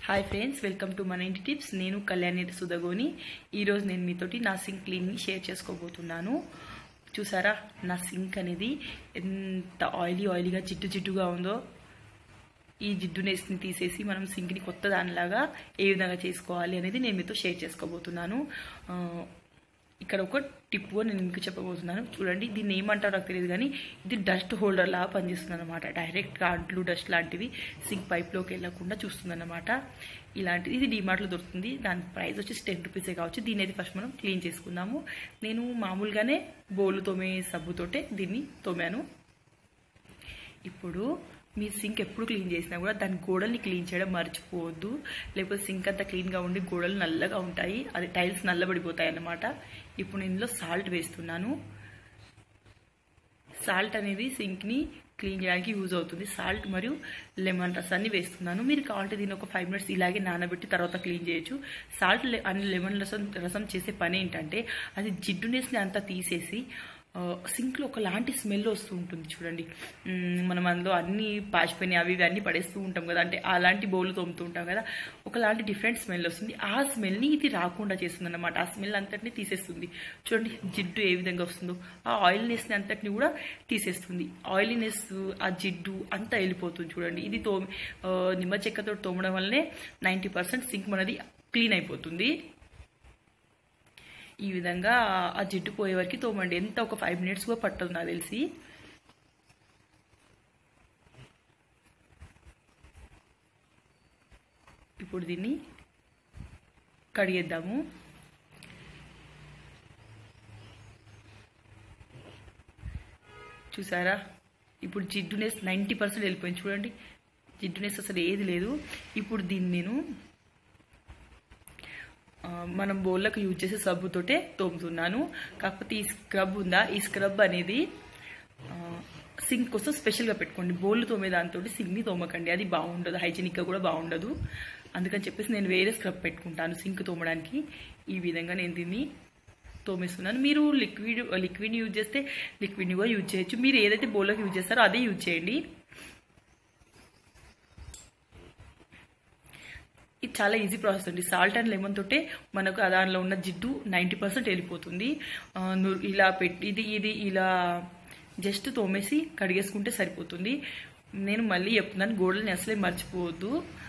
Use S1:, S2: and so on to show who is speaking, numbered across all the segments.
S1: hi friends welcome to మన ఇంటి tips నేను కళ్యాణి సుధగోని ఈరోజు నేను మీతోటి నా సింక్ క్లీన్ని షేర్ చేసుకోబోతున్నాను చూసారా నా సింక్ అనేది ఎంత ఆయిలీ ఆయిలీగా జిడ్డు జిడ్డుగా ఉందో ఈ జిడ్డునేస్ని తీసేసి మనం సింక్ని కొత్త దానిలాగా ఏ విధంగా చేసుకోవాలి అనేది నేను మీతో షేర్ చేసుకోబోతున్నాను ఆ, ఇక్కడ ఒక టిప్ నేను మీకు చెప్పబోతున్నాను చూడండి దీన్ని ఏమంటారో నాకు తెలియదు కానీ ఇది డస్ట్ హోల్డర్ లాగా పనిచేస్తుంది అనమాట డైరెక్ట్గా అంట్లు డస్ట్ లాంటివి సింక్ పైప్లోకి వెళ్ళకుండా చూస్తుంది అనమాట ఇలాంటిది ఇది డిమార్ట్లో దొరుకుతుంది దాని ప్రైస్ వచ్చేసి టెన్ రూపీసే కావచ్చు దీని అయితే ఫస్ట్ మనం క్లీన్ చేసుకుందాము నేను మామూలుగానే బోలు తోమే సబ్బుతోటే దీన్ని తోమాను ఇప్పుడు మీ సింక్ ఎప్పుడు క్లీన్ చేసినా కూడా దాని గోడల్ని క్లీన్ చేయడం మర్చిపోవద్దు లేకపోతే సింక్ అంతా క్లీన్గా ఉండి గోడలు నల్లగా ఉంటాయి అది టైల్స్ నల్లబడిపోతాయి అన్నమాట ఇప్పుడు నేను ఇందులో సాల్ట్ వేస్తున్నాను సాల్ట్ అనేది సింక్ని క్లీన్ చేయడానికి యూజ్ అవుతుంది సాల్ట్ మరియు లెమన్ రసాన్ని వేస్తున్నాను మీరు కావాలంటే దీన్ని ఒక ఫైవ్ మినిట్స్ ఇలాగే నానబెట్టి తర్వాత క్లీన్ చేయొచ్చు సాల్ట్ అండ్ లెమన్ రసం రసం చేసే పని ఏంటంటే అది జిడ్డునెస్ని అంతా తీసేసి సింక్లో ఒకలాంటి స్మెల్ వస్తూ ఉంటుంది చూడండి మ్మ్, మనం అందులో అన్ని పాచిపోయినాయి అవి ఇవి అన్ని పడేస్తూ ఉంటాం కదా అంటే అలాంటి బౌలు తోముతూ ఉంటాం కదా ఒకలాంటి డిఫరెంట్ స్మెల్ వస్తుంది ఆ స్మెల్ని ఇది రాకుండా చేస్తుంది అనమాట ఆ స్మెల్ అంతటిని తీసేస్తుంది చూడండి జిడ్డు ఏ విధంగా వస్తుందో ఆ ఆయిల్నెస్ని అంతటిని కూడా తీసేస్తుంది ఆయిలీనెస్ ఆ జిడ్డు అంతా వెళ్ళిపోతుంది చూడండి ఇది తో నిమ్మ చెక్కతో తోమడం వల్లనే నైంటీ పర్సెంట్ సింక్ మనది క్లీన్ అయిపోతుంది ఈ విధంగా ఆ జిడ్డు పోయే వరకు తోమండి ఎంత ఒక ఫైవ్ మినిట్స్ కూడా పట్టదు నాకు తెలిసి ఇప్పుడు దీన్ని కడిగేద్దాము చూసారా ఇప్పుడు జిడ్డునెస్ నైంటీ పర్సెంట్ వెళ్ళిపోయింది చూడండి జిడ్డునెస్ అసలు ఏది లేదు ఇప్పుడు దీన్ని నేను ఆ, మనం బోళ్ళకు యూజ్ చేసే సబ్బుతోటే తోముతున్నాను కాకపోతే ఈ స్క్రబ్ ఉందా ఈ స్క్రబ్ అనేది ఆ, సింక్ కోసం స్పెషల్గా పెట్టుకోండి బోళ్ళు తోమే దాంతో సింక్ని తోమకండి అది బాగుండదు హైజీనిక్గా కూడా బాగుండదు అందుకని చెప్పేసి నేను వేరే స్క్రబ్ పెట్టుకుంటాను సింక్ తోమడానికి ఈ విధంగా నేను దీన్ని తోమేస్తున్నాను మీరు లిక్విడ్ లిక్విడ్ యూజ్ చేస్తే లిక్విడ్ని కూడా యూజ్ చేయొచ్చు మీరు ఏదైతే బోళ్ళకి యూజ్ చేస్తారో అదే యూజ్ చేయండి ఇది చాలా ఈజీ ప్రాసెస్ అండి సాల్ట్ అండ్ లెమన్ తోటే మనకు ఆ దానిలో ఉన్న జిడ్డు నైంటీ పర్సెంట్ వెళ్ళిపోతుంది ఆ, ను- ఇలా పెట్టి ఇది ఇది ఇలా జస్ట్ తోమేసి కడిగేసుకుంటే సరిపోతుంది నేను మళ్ళీ చెప్తున్నాను గోడల్ని అసలే మర్చిపోవద్దు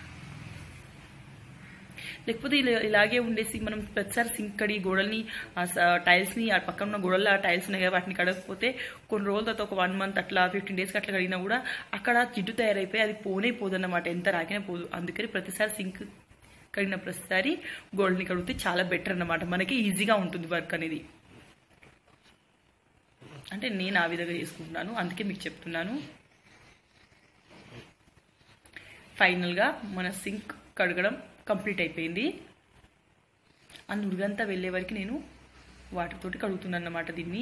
S1: లేకపోతే ఇలా ఇలాగే ఉండేసి మనం ప్రతిసారి సింక్ కడిగి గోడల్ని ఆ స- టైల్స్ని ఆ పక్కన ఉన్న గోడల్లో ఆ టైల్స్ ఉన్నాయి కదా వాటిని కడగకపోతే కొన్ని రోజుల తర్వాత ఒక వన్ మంత్ అట్లా ఫిఫ్టీన్ డేస్కి అట్లా కడిగినా కూడా అక్కడ జిడ్డు తయారైపోయి అది పోనే పోదన్నమాట ఎంత రాకినా పోదు అందుకని ప్రతిసారి సింక్ కడిగిన ప్రతిసారి గోడల్ని కడిగితే చాలా బెటర్ అన్నమాట మనకి ఈజీగా ఉంటుంది వర్క్ అనేది అంటే నేను ఆ విధంగా చేసుకుంటున్నాను అందుకే మీకు చెప్తున్నాను ఫైనల్గా మన సింక్ కడగడం కంప్లీట్ అయిపోయింది ఆ నురుగంతా వెళ్ళే వరకు నేను వాటర్ తోటి కడుగుతున్నాను అన్నమాట దీన్ని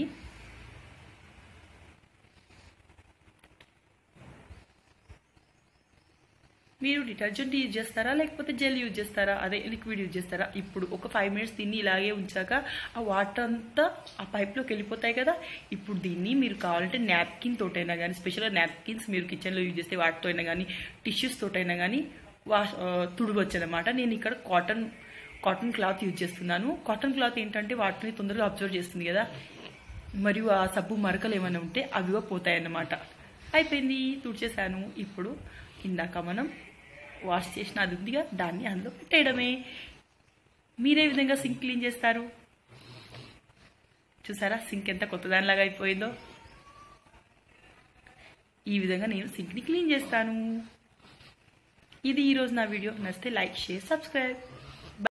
S1: మీరు డిటర్జెంట్ యూజ్ చేస్తారా లేకపోతే జెల్ యూజ్ చేస్తారా అదే లిక్విడ్ యూజ్ చేస్తారా ఇప్పుడు ఒక ఫైవ్ మినిట్స్ దీన్ని ఇలాగే ఉంచాక ఆ వాటర్ అంతా ఆ పైప్లోకి వెళ్ళిపోతాయి కదా ఇప్పుడు దీన్ని మీరు కావాలంటే నాప్కిన్ తోటైనా కానీ స్పెషల్గా నాప్కిన్స్ మీరు కిచెన్లో యూజ్ చేస్తే వాటితో అయినా కానీ టిష్యూస్ తోటైనా కానీ వాష్ తుడవచ్చు అనమాట నేను ఇక్కడ కాటన్ కాటన్ క్లాత్ యూజ్ చేస్తున్నాను కాటన్ క్లాత్ ఏంటంటే వాటిని తొందరగా అబ్జర్వ్ చేస్తుంది కదా మరియు ఆ సబ్బు మరకలు ఏమైనా ఉంటే అవి కూడా పోతాయి అన్నమాట అయిపోయింది తుడిచేసాను ఇప్పుడు ఇందాక మనం వాష్ చేసిన అది ఉందిగా దాన్ని అందులో పెట్టేయడమే మీరే విధంగా సింక్ క్లీన్ చేస్తారు చూసారా సింక్ ఎంత కొత్తదానిలాగా అయిపోయిందో ఈ విధంగా నేను సింక్ని క్లీన్ చేస్తాను ఇది ఈరోజు నా వీడియో నచ్చితే లైక్ షేర్ సబ్స్క్రైబ్